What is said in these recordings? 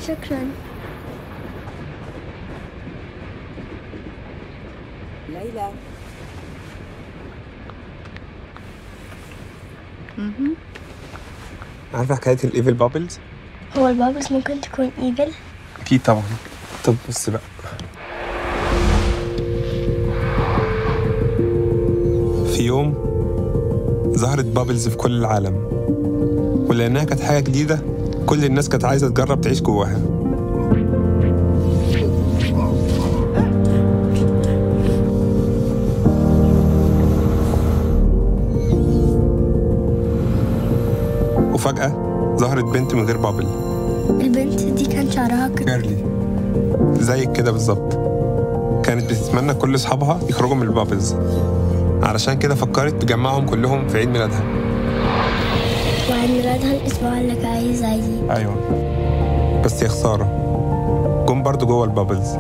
شكرا ليلى عارفه حكايه الايفل بابلز هو البابلز ممكن تكون ايفل اكيد طبعا طب بص بقى في يوم ظهرت بابلز في كل العالم ولانها كانت حاجه جديده كل الناس كانت عايزه تجرب تعيش جواها وفجأة ظهرت بنت من غير بابل البنت دي كان شعرها كده كيرلي زيك كده بالظبط كانت بتتمنى كل اصحابها يخرجوا من البابلز علشان كده فكرت تجمعهم كلهم في عيد ميلادها وعيد ميلادها الأسبوع اللي جاي زيي ايوه بس يا خساره جم برضو جوه البابلز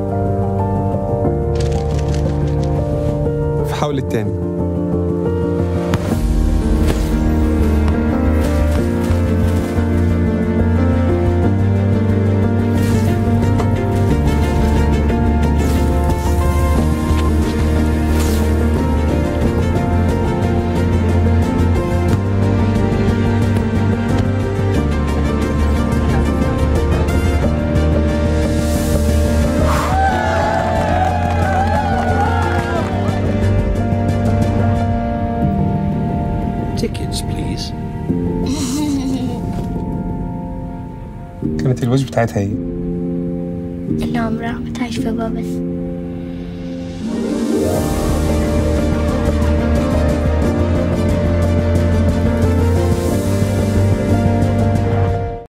فحاول التاني Tickets, please. كانت الوش بتاعتها ايه إن عمرها ما تعيش في بابل